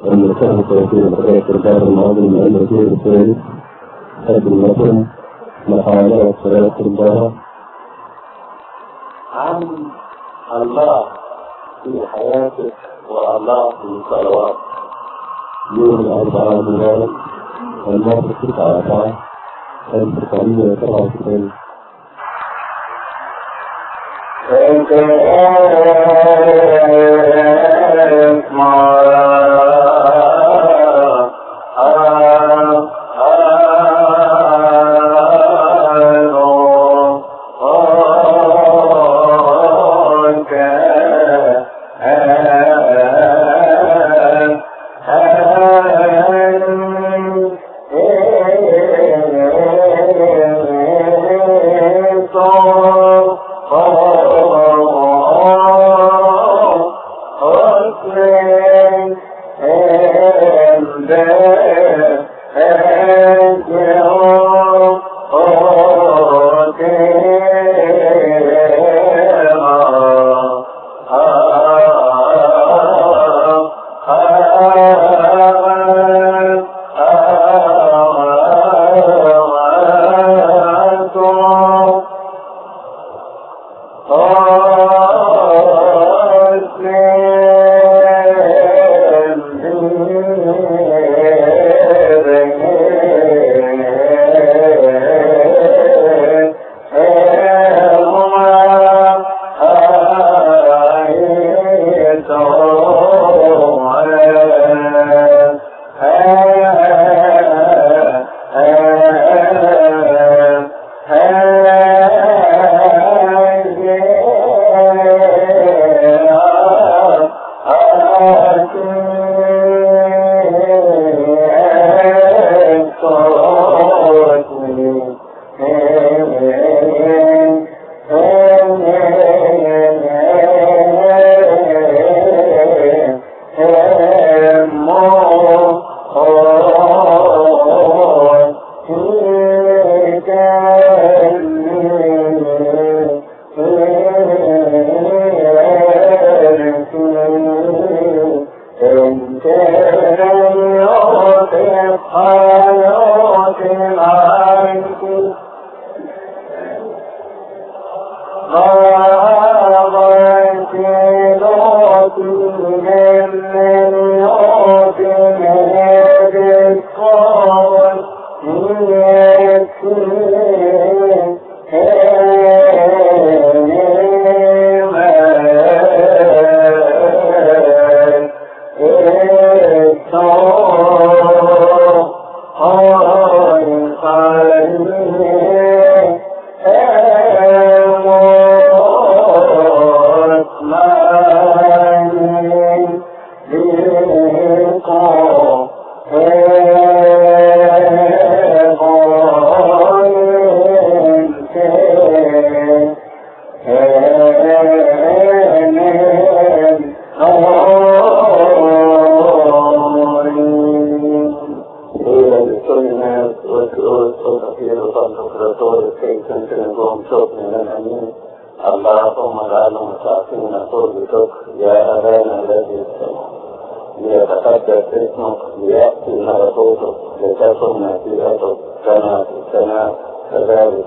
أن كان توفير الحياة الدار الماضي من أمر فيه الخير هذه المكان محاولة صلاة الدار عن الله في حياتك والله في صلواتك يوم الأربعاء مبارك والماضي تسعة أربعة ألف تسعمية سبعة وتسعين اللهم اجعلهم ساعتين قربتك يا أبانا الذي السماء ليتقدس اسمك ليأتي ملكوتك لتكن مشيئتك كما في السماء كذلك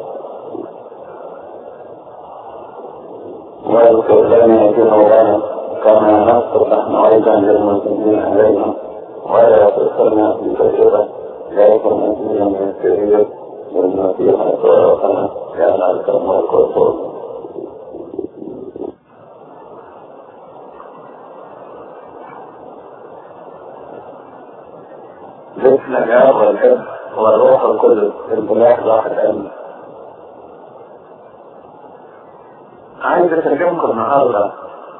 واذكر لنا ذنوبنا كما نغفر نحن أيضا للمسلمين علينا ولا تدخلنا في تجربة لكن نجينا من السرير والمسيح صراطنا كان الكرم والكفر باسم الاب والابن والروح القدس البلاح واحد امين عايز اكلمكم النهارده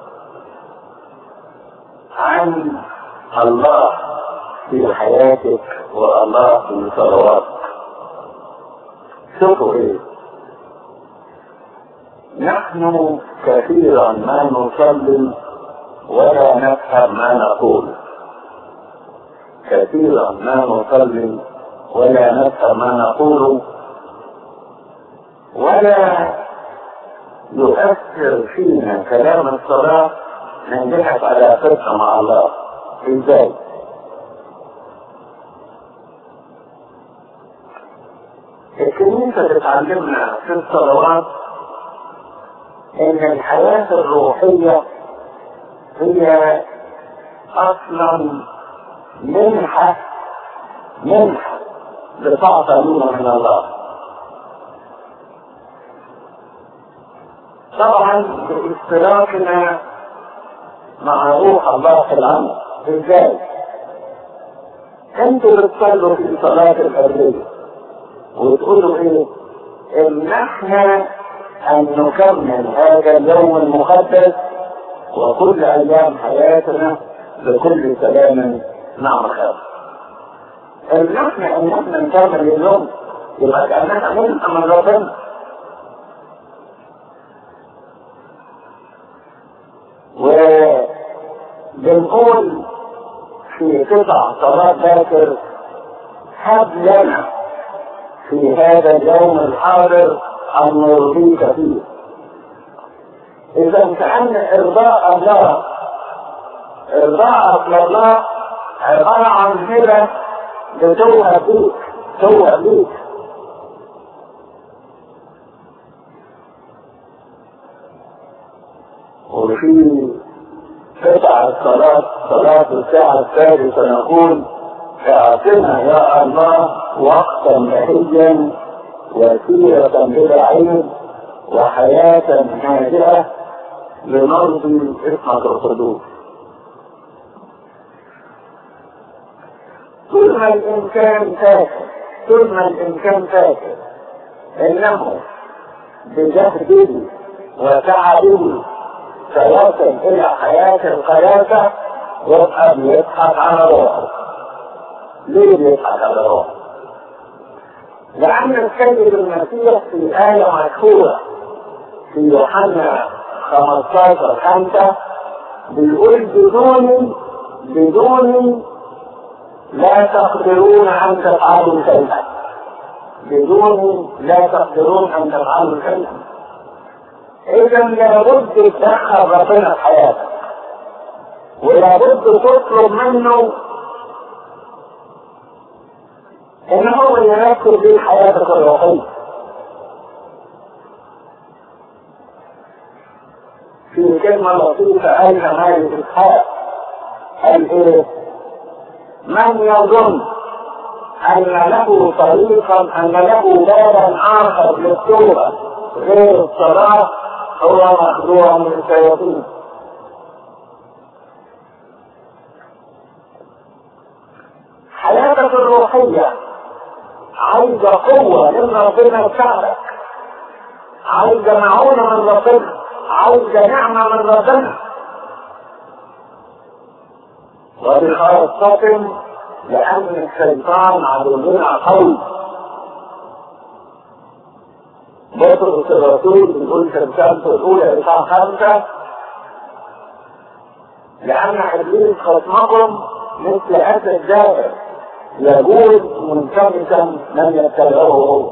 عن الله في حياتك والله في صلواتك شوفوا ايه نحن كثيرا ما نصلي ولا نفهم ما نقول كثيرا ما نصلي ولا نفهم ما نقول ولا يؤثر فينا كلام الصلاة من جهة علاقتنا مع الله ازاي؟ الكنيسة بتعلمنا في الصلوات إن الحياة الروحية هي أصلا منحة منحة بتعطى لنا من الله طبعا باشتراكنا مع روح الله في العمل ازاي؟ انتوا بتصلوا في صلاة الحرية وتقولوا ايه؟ ان احنا ان نكمل هذا اليوم المقدس وكل ايام حياتنا بكل سلام مع الخير. ان احنا ان احنا نكمل اليوم يبقى كاننا ملك من ربنا. وبنقول في قطع صلاة باكر هب لنا في هذا اليوم الحاضر أن نرضيك فيه إذا كأن إرضاء الله إرضاء الله عبارة عن هبة بتوهب بيك توهب بيك وفي قطع الصلاة صلاة الساعة الثالثة نقول اعطنا يا الله وقتا بهيا وسيرة بلا عيب وحياة هادئة لنرضي اسمك القدوس طول ما الإنسان فاكر طول ما الإنسان فاكر إنه بجهده وتعبه سيصل إلى حياة القيادة يبقى بيضحك على روحه. ليه بيضحك على روحه؟ لأن السيد المسيح في آية مشهورة في يوحنا 15 5 بيقول بدوني بدوني لا تقدرون أن تفعلوا شيئا. بدوني لا تقدرون أن تفعلوا شيئا. اذا لابد تدخل ربنا في حياتك ولابد تطلب منه ان هو ينكر بيه حياتك الروحيه في كلمة لطيفة قالها مالك إسحاق قال إيه؟ من يظن أن له طريقا أن له بابا آخر للتوبة غير الصلاة هو مخدوع من الشياطين حياتك الروحية عايزة قوة من ربنا يساعدك عايزة معونة من ربنا عايزة نعمة من ربنا وبخاصة لأن الشيطان عدونا قوي بطرس الرسول بيقول في الرسالة الأولى إصحاح خمسة لأن إبليس خصمكم مثل أسد جائر يجوز منكمسا من يتبعه هو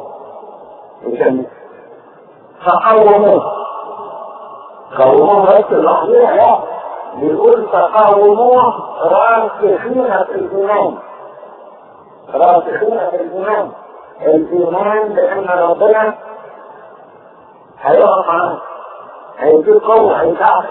فقوموه قوموه بس لوحدها لا بيقول فقوموه راسخين في الإيمان راسخين في الإيمان الإيمان بأن ربنا هيقف معاك هيديك قوة هيساعدك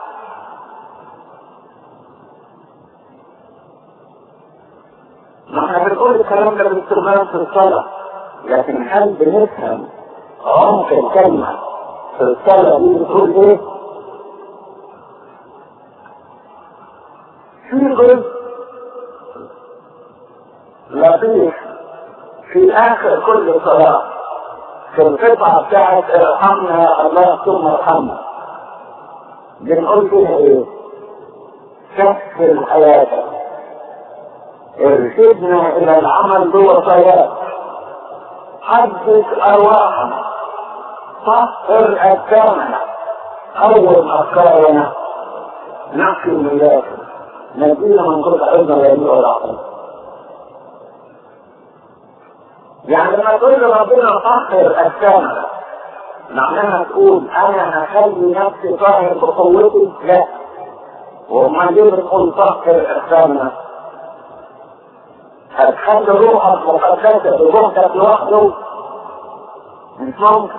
ما احنا بنقول الكلام ده باستخدام في الصلاة لكن هل بنفهم عمق الكلمة في الصلاة دي بتقول ايه؟ في جزء لطيف في آخر كل صلاة في القطعة بتاعت ارحمنا يا الله ثم ارحمنا بنقول فيها ايه؟ سهل حياتك ارشدنا الى العمل بوصاياك حدث ارواحنا طهر افكارنا قوم افكارنا نقي من داخل نجينا من كل عظم يميع العقل يعني لما تقول ربنا طهر افكارنا معناها تقول انا هخلي نفسي طاهر بقوتي لا وما ليه بتقول طهر افكارنا هتخلي روحك مقدسة بروحك لوحده مش ممكن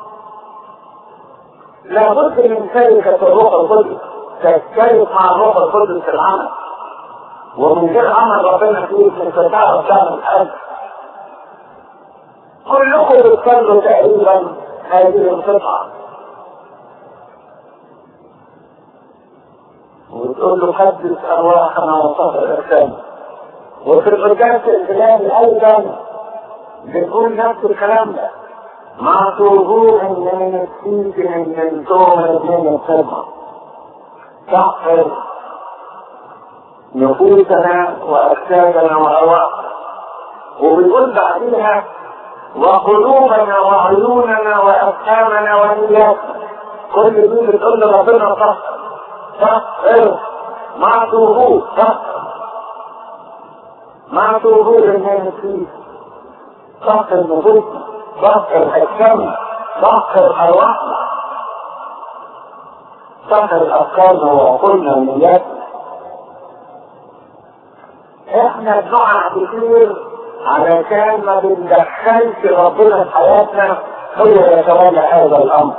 لابد من شركة الروح القدس تشترك مع الروح القدس في العمل ومن غير عمل ربنا فيك مش هتعرف تعمل حاجة كلكم بتصلوا تقريبا هذه القطعة وتقول له حدث أرواحنا وصفر إرسالنا وفي الرجال الإسلامي أيضا بنقول نفس الكلام ده مع ظهور من السيد من دون من الخدمة تحفظ نفوسنا وأجسادنا وأرواحنا وبنقول بعدها وقلوبنا وعيوننا وأفهامنا ونياتنا كل دي بتقول لربنا صح صح مع ظهور صح مع ظهور المنسيس ضغط النفوس ضغط الأجسام ضغط الأرواح ضغط الأفكار وعقولنا ونياتنا احنا بنقع كتير علشان ما بندخلش ربنا في حياتنا هو يتولى هذا الأمر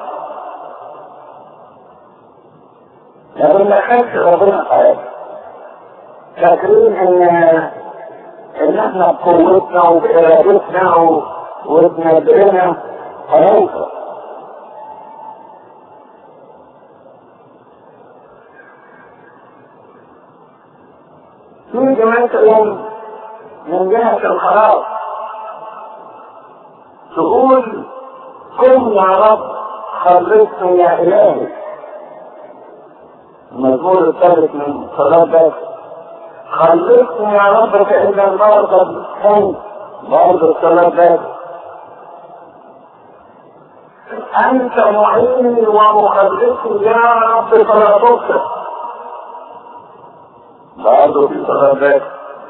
ما بندخلش ربنا في حياتنا فاكرين ان ان احنا بقوتنا وبارادتنا وبنادرنا هنوصل في مثلا من جهة الخلاص تقول قم يا رب خلصني يا إلهي المزمور الثالث من صلاة باكر خلصني يا رب فإذا برضه بالحين برضه الصلاة باكر أنت معيني ومخلصي يا رب فلا تصرف برضه في صلاة باكر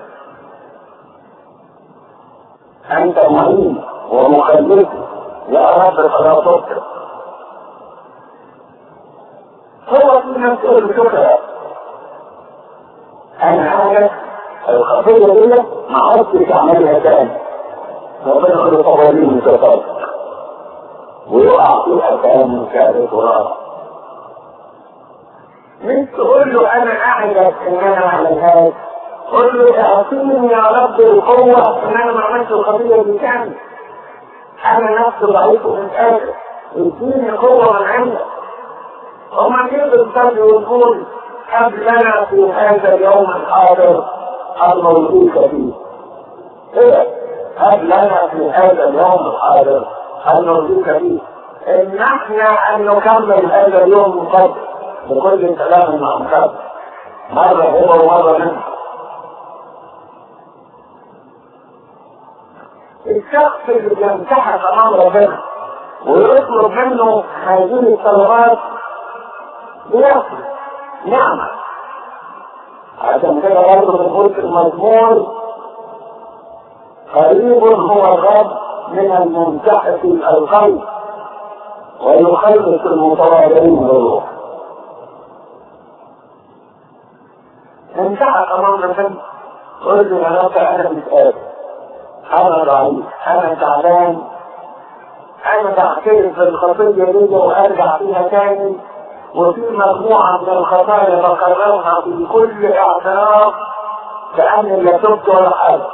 أنت معين ومخلصي يا رب فلا تصرف هو في مسؤول بشكرة أنا عارف الخطية دي ما عرفتش أعملها تاني ربنا يقول طوالين متفاوت ويقع فيها تاني ثالث ورابع مش تقول له أنا أعرف إن أنا ما أعملهاش قل له اعطيني يا رب القوة إن أنا ما عملتش الخطية دي تاني أنا نفسي ضعيف ومش قادر اديني قوة من عندك وما كيف الصبر والقول هب لنا في هذا اليوم الحاضر الموجود فيه إيه هب لنا في هذا اليوم الحاضر الموجود فيه إن احنا أن نكمل هذا اليوم القدر بكل كلام مع مكبر مرة هو ومرة منه الشخص اللي بيمتحن امام ربنا ويطلب منه هذه الصلوات بياخد نعمة عشان كده برضه بنقول في المزمور قريب هو الرب من الممتحف الخير ويخلص المتواضعين بالروح امتحن امام ربنا قل له يا رب انا مش قادر انا ضعيف انا تعبان انا بعترف بالخطيه دي وارجع فيها تاني وفي مجموعه من الخطايا بكررها في كل اعتراف كاني لا تبت ولا حاجه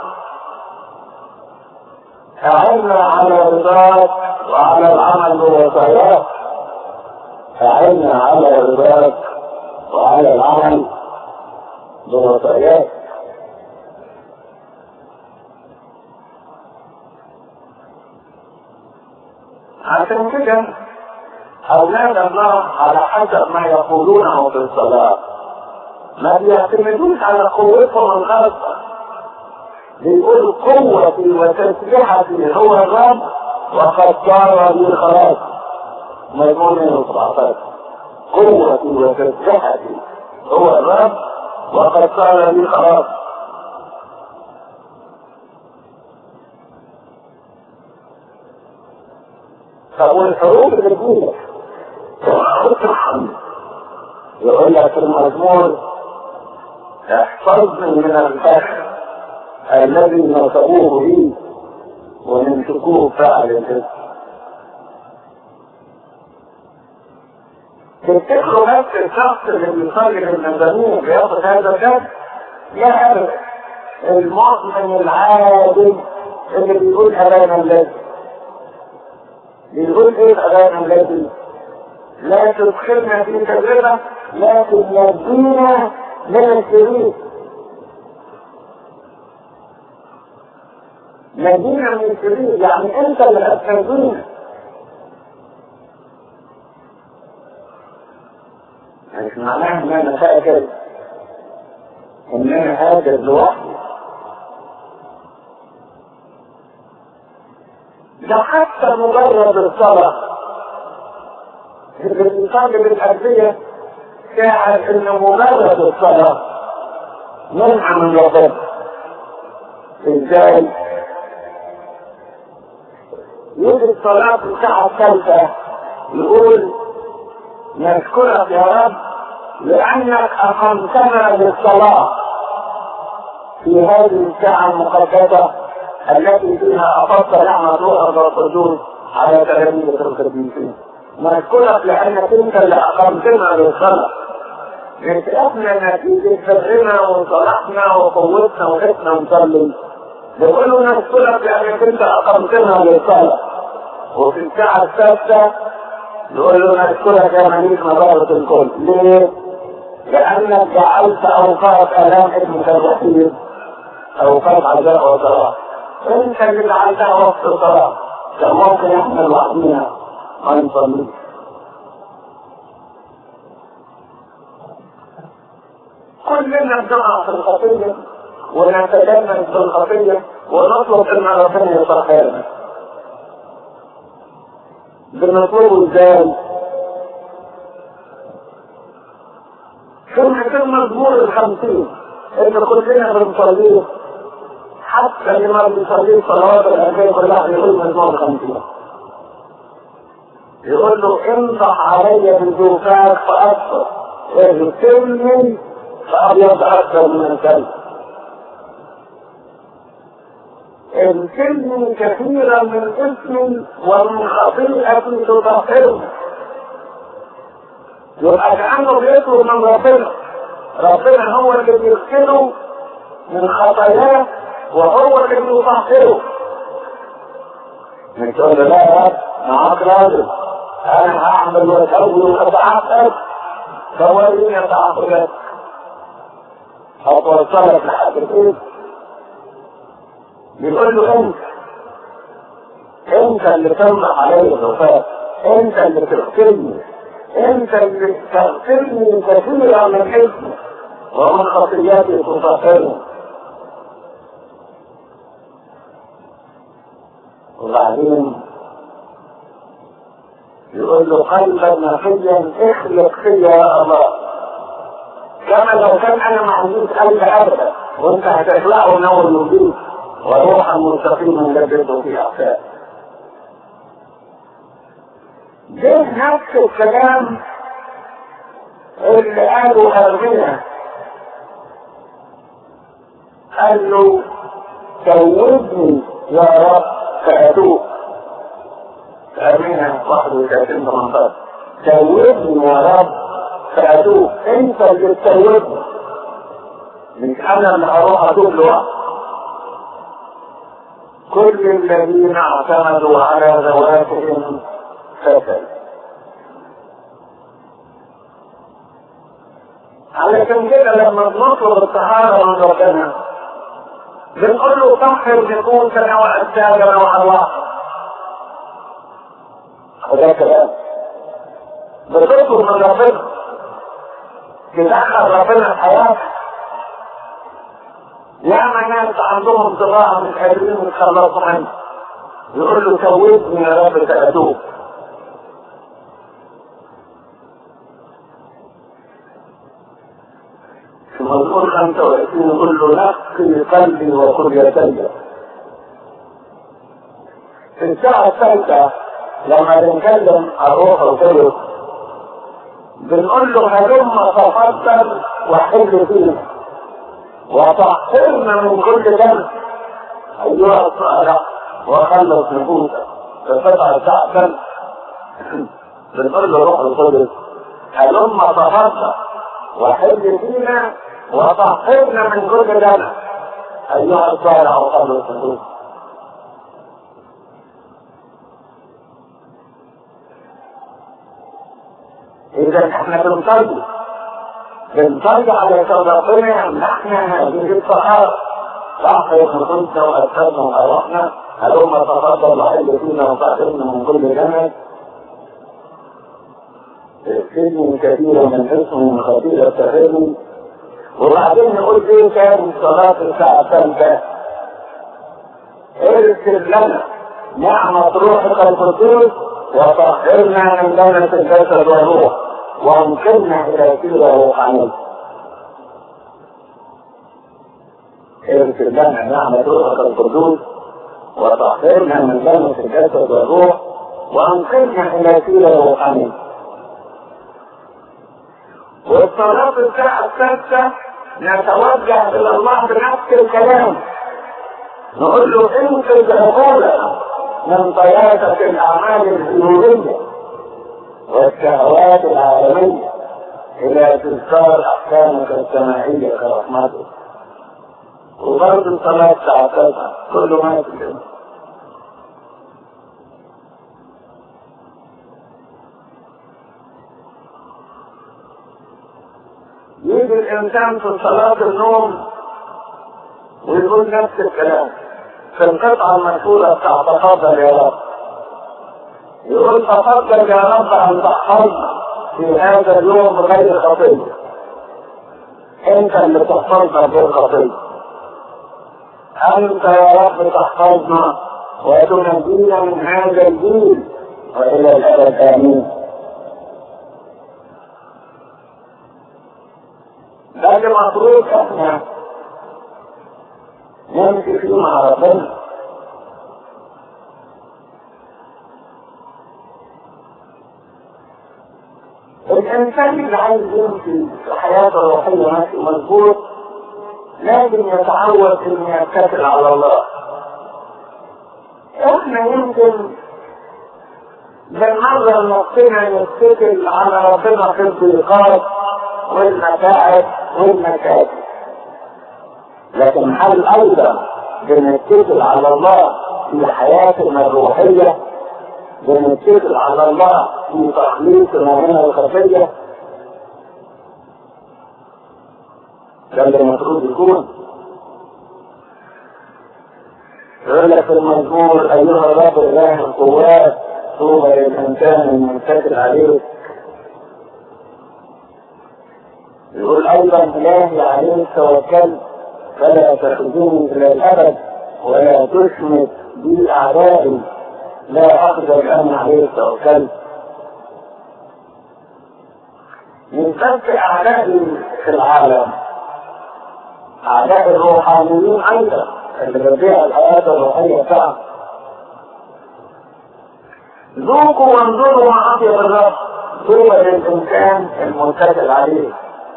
أعنا على رضاك وعلى العمل بوصاياك أعنا على رضاك وعلى العمل بوصاياك عشان كده أولاد الله على حسب ما يقولونه في الصلاة ما بيعتمدوش على قوتهم الخاصة بيقول قوتي وتسبيحتي هو الرب وقد صار لي خلاص مضمون 17 قوتي وتسبيحتي هو الرب وقد صار لي خلاص طب والحروف الرجولة يقول لك في المزمور احفظني من البخل الذي نصبوه لي ومن شكوه فعل الاسم تفتكروا بس الشخص اللي بيصلي بالمزامير بياخد هذا الجد؟ لا ابدا المؤمن العادل اللي بيقول أبانا الذي بيقول ايه أبانا الذي لا تدخلنا في تجربة لكن نجينا من الشرير نجينا من الشرير يعني انت اللي هتنجينا مش معناها ان انا فاكر ان انا قادر لوحدي ده حتى مجرد الصلاة اللي بيصلي بالأرضية شاعر ان مجرد الصلاة منع من ربنا ازاي؟ يجي الصلاة في الساعة الثالثة يقول نشكرك يا رب لأنك أقمتنا للصلاة في هذه الساعة المقدسة التي فيها أفضل نعمة روح القدوس على تلاميذ القديسين. نشكرك لأنك أنت اللي أقمتنا للصلاة. مش إحنا نتيجة فرنا وصلاحنا وقوتنا وحسنا نصلي. بيقولوا نشكرك لأنك أنت أقمتنا للصلاة. وفي الساعة السادسة نقول له نشكرك يا مليك مبارك الكل ليه؟ لأنك جعلت أوقات آلام ابنك الوحيد أوقات عزاء وصلاة أنت اللي جعلتها وقت الصلاة كان ممكن إحنا لوحدينا ما نصليش كلنا بنقع في الخطية ونتجنن في الخطية ونطلب ان ربنا يطهرنا بنطلبه ازاي؟ كما في المزمور الخمسين اللي كلنا بنصليه حتى اللي ما بيصليه صلوات الأنبياء كلها يقول مزمور الخمسين يقول له انضح علي بذوفاك فأكثر اغسلني فأبيض أكثر من الكلب اغسلني كثيرا من اسم ومن خطيئة تطهرني يبقى كأنه بيطلب من ربنا ربنا هو اللي بيغسله من خطاياه وهو اللي بيطهره مش تقول له لا يا رب معاك راجل انا هعمل واسوي واتعقد فوريني تعقدات هتوصلك لحد البيت بيقول له انت انت اللي تمنع علي الوفاة انت اللي تغفرني انت اللي تغفرني كثيرا من حزني ومن خطياتي تطهرني وبعدين يقول له قلبا نقيا اخلق فيا يا الله كما لو كان انا ما عنديش قلب ابدا وانت هتخلقه نور نضيف وروحا مستقيما لبثه في اعفاء ده نفس الكلام اللي قاله ارميا قال له توبني يا رب فاتوب ارميا 31 18 توبني يا رب فاتوب انت اللي تتوبني مش انا اللي هروح اتوب لوحدي كل الذين اعتمدوا على ذواتهم فشل علشان كده لما نطلب الطهارة من ربنا بنقول له طهر نفوسنا واجسادنا وارواحنا وده كلام بتطلب من ربنا تدخل ربنا في حياتك ياما ناس عندهم ضراعة مش قادرين يتخلصوا منه يقول له توبني يا رب فأتوب في مزمور 25 يقول له نقي قلبي وكليتي في الساعة الثالثة لما بنتكلم عن روح القدس بنقول له هلم تفضل وحل فينا وطهرنا من كل ذنب ايها الصالح وخلص نفوسك ففتح ساعة بنقول له روح القدس هلم تفضل وحل فينا وطهرنا من كل دم ايها الصالح وقبل الصدوق اذا احنا بنصلي بنصلي على صدقنا نحن هذه الطهارة تحقق نفوسنا واجسادنا وارواحنا هلم تفضل وحل فينا وطهرنا من كل جنة سن كثيرا من اسم من خطيئة تهرم وبعدين نقول ايه كان صلاة الساعة الثالثة ارسل لنا نعمة روحك القدوس وطهرنا من دولة الجسد والروح وانقلنا الى سيرة روحانية ارسل لنا نعمة روحك القدوس وطهرنا من دولة الجسد والروح وانقلنا الى سيرة روحانية والصلاة الساعة السادسة نتوجه إلى الله بنفس الكلام نقول له انقذ عقولنا من طياتة الأعمال الذنوبية والشهوات العالمية إلى تذكار أحكامك السماعية كرحمتك وبرضه صلاة ساعتها كل ما يتكلم يجي الإنسان في صلاة النوم ويقول نفس الكلام في القطعة المشهورة بتاع تفضل يا رب يقول تفضل يا رب أن تحفظنا في هذا اليوم غير خطية أنت اللي تحفظنا بالخطية أنت يا رب تحفظنا وتنجينا من هذا الجيل وإلى الأبد آمين ده اللي مفروض احنا نمشي فيه مع ربنا الانسان اللي عايز يمشي في حياته الروحيه ماشي مظبوط لازم يتعود انه يتكل على الله احنا يمكن بنعرض نفسنا نتكل على ربنا في الضيقات والمتاعب والمكاسب لكن هل ايضا بنتكل على الله في حياتنا الروحيه بنتكل على الله في تخليصنا من الخطيه ده اللي المفروض يكون يقول لك في المزمور ايها الرب اله القوات طوبى للانسان المنتكل عليه يقول ايضا الهي عليك توكلت فلا تخذوني الى الابد ولا تشمت بي اعدائي لا اخذل انا عليك توكلت من بس اعدائي في العالم اعداء الروحانيين ايضا اللي بتبيع الحياه الروحيه بتاعهم ذوقوا وانظروا مع اطيب الرب طوبى للانسان المنتكل عليه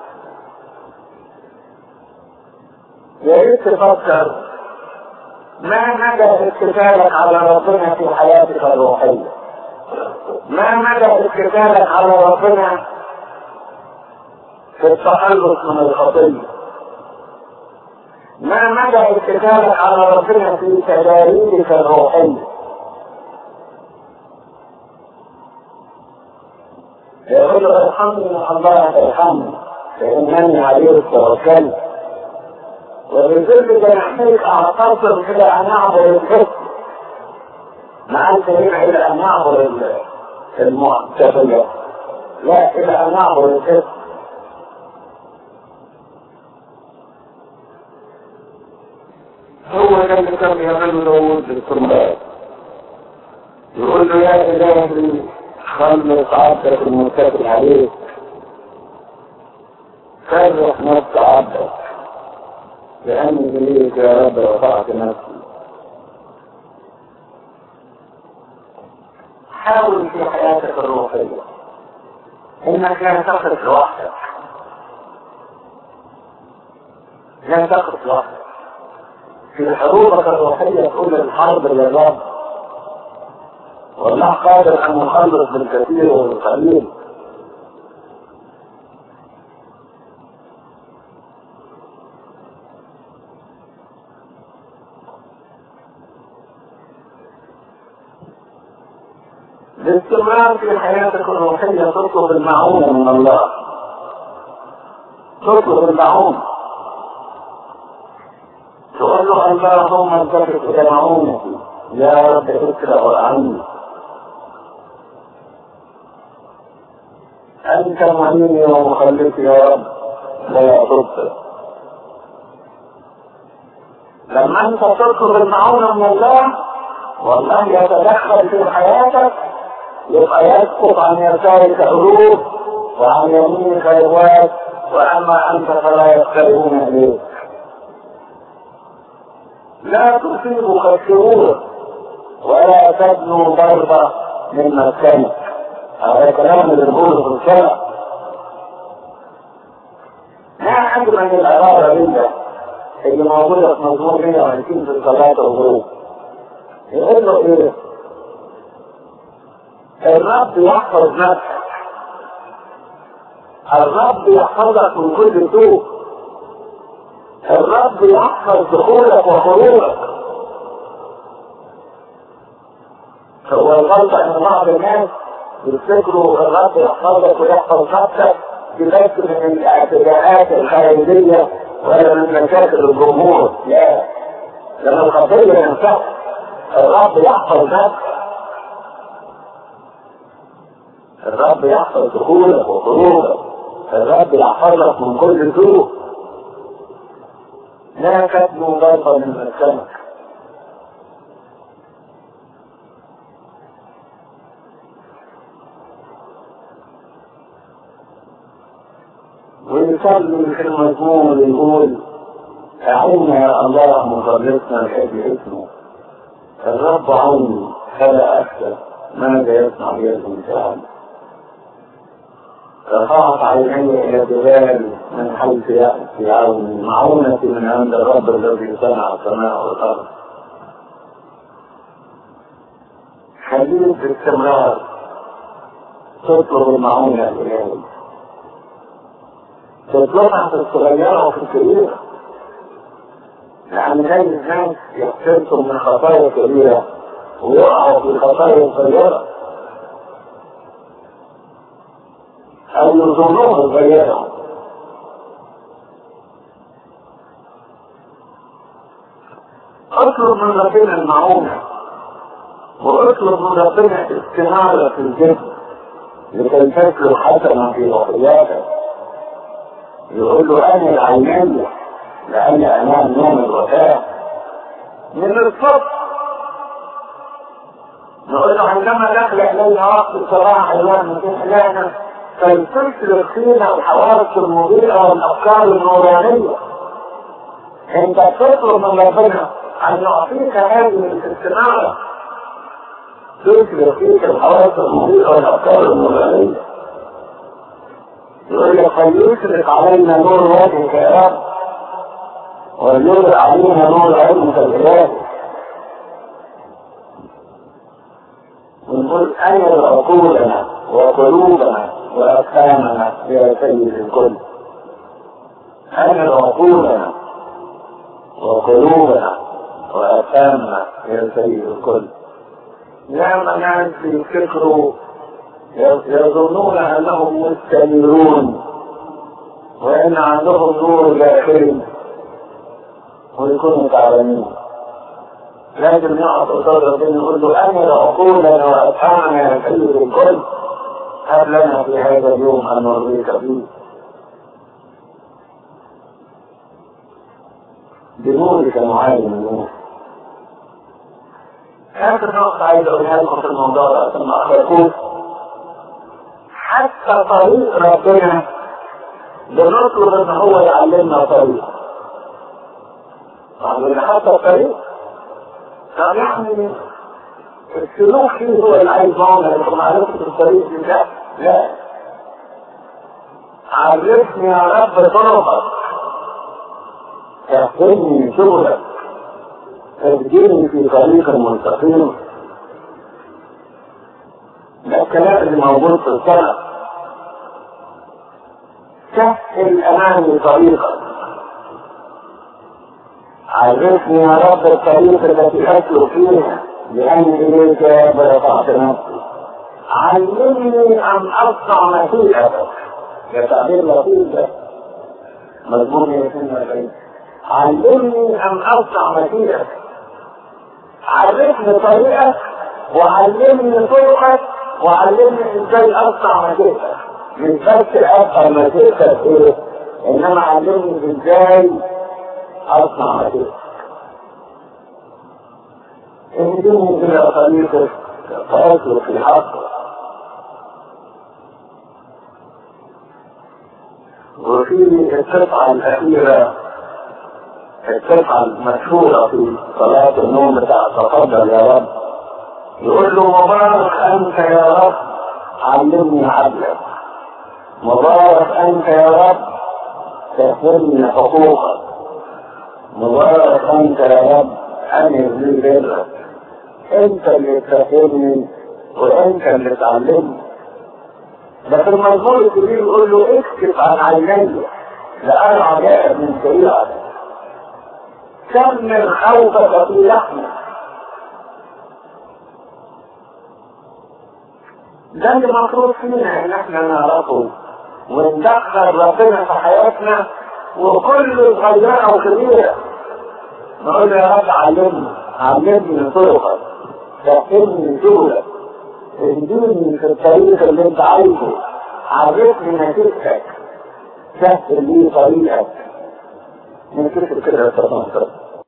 يا ريت تفكر ما مدى اتكالك على ربنا في حياتك الروحية ما مدى اتكالك على ربنا في التخلص من الخطية ما مدى اتكالك على ربنا في تداريك الروحية يقول له ارحمني الله ارحمني فإنني عليه توكلت وبذل جناحيك اعتصم الى ان اعبر الحكم ما انت هنا الى ان اعبر المعتقلة لا الى ان اعبر الحكم هو ده اللي كان يعمله داوود بالقربان يقول له يا الهي خلص عبدك المتكل عليك فرح نفس عبدك لأني إليك يا رب رفعت نفسي حاول في حياتك الروحية إنك لا تخرج لوحدك لا تخرج لوحدك في حروبك الروحية كل الحرب للرب والله قادر أن يخلص بالكثير والقليل باستمرار في حياتك الروحية تطلب المعونة من الله تطلب المعونة تقول له اللهم التفت إلى معونتي يا رب اكرأ عني أنت معيني ومخلصي يا رب لا تبصر لما أنت تطلب المعونة من الله والله يتدخل في حياتك يبقى يسقط عن يسارك حروف وعن يمينك روايات واما انت فلا يقتربون اليك لا تصيبك الشرور ولا تبنو ضربة من مسكنك هذا كلام اللي بيقوله في الشرع ما أجمل العبارة دي اللي موجودة في مزمور 120 في الصلاة والغروب يقول له ايه الرب يحفظ نفسك الرب يحفظك من كل سوء الرب يحفظ دخولك وخروجك هو الغلط ان بعض الناس يفتكروا الرب يحفظك ويحفظ نفسك بس من الاعتداءات الخارجيه ولا من مشاكل الجمهور لا لما الخطيه ينفعك الرب يحفظ نفسك الرب يحفظ دخولك وخروجك الرب يحفظك من كل سوء لا تبنوا ضربا من مسكنك ويصلي في المزمور يقول أعونا يا الله مخلصنا لأجل اسمه الرب عوني فلا أخشى ماذا يصنع بي الإنسان رفعت عيني إلى جبال من حيث يأتي عوني معونتي من عند الرب الذي صنع السماء والأرض حديث باستمرار تطلب المعونة الإلهية تطلبها في الصغيرة وفي الكبيرة لأن هذه الناس يحترسوا من خطايا كبيرة ويقعوا في خطايا صغيرة أو يظنوها صغيرة اطلب من ربنا المعونة واطلب من ربنا استنارة في الجسم لكي تاكل حسنة في روحياتك يقول له أنا العينية لأني أنام نوم الوفاة من الصبح نقول له عندما دخل إلينا وقت الصلاة أيام امتحاننا فالفكر الخيرة والحوادث المضيئة والأفكار النورانية أنت تطلب من ربنا أن يعطيك هذه الاستنارة فكر فيك الحوادث المضيئة والأفكار النورانية يقول لك فليشرق علينا نور وجهك يا رب وليرى علينا نور علمك الإلهي ونقول أين عقولنا وقلوبنا وأفهامنا يا سيد الكل أين عقولنا وقلوبنا وأفهامنا يا سيد الكل يا ناس يفكروا يظنون أنهم مستنيرون وإن عندهم نور داخلي ويكونوا تعبانين لازم نقف قصاد ربنا نقول له أنا عقولنا وأفهامنا يا سيد الكل هب لنا في هذا اليوم أن نرضيك فيه بنورك معين النور آخر نقطة عايز أقولها لكم في الموضوع ده ثم أخرجوه حتى طريق ربنا بنطلب ان هو يعلمنا طريق يعني حتى الطريق طب يعني السلوك فيه هو اللي عايز معنا لكن معرفة الطريق ده لا عرفني يا رب طرقك احفظني شغلك ارجعني في طريق المستقيم ده الكلام اللي موجود في الصلاة سهل أمامي طريقا عرفني يا رب الطريق التي أسلك فيها لأني إليك يا رب رفعت نفسي علمني ان اصنع مشيئتك يا تعبير لطيف ده مضمون يا سيدنا علمني ان اصنع مشيئتك علمني طريقك وعلمني طرقك وعلمني ازاي اصنع مشيئتك مش بس ابقى مشيئتك ايه انما علمني ازاي اصنع مشيئتك اهدني الى طريقك فاسلك الحق وفي القطعة الأخيرة القطعة المشهورة في صلاة النوم بتاع تفضل يا رب يقول له مبارك أنت يا رب علمني عدلك مبارك أنت يا رب تفهمني حقوقك مبارك أنت يا رب أنهي لي برك أنت اللي تفهمني وأنت اللي تعلمني ده في المزمور الكبير يقول له اكتب عن عيني لأنا عجائب من شريعتك كمل خوفك في لحمك ده اللي مطلوب فينا ان احنا نعرفه وندخل ربنا في حياتنا وكل صغيرة وكبيرة نقول له يا رب علمني علمني طرقك فهمني سبلك اهديني في الطريق اللي انت عايزه عرفني نتيجتك سهل لي طريقك من كده كده يا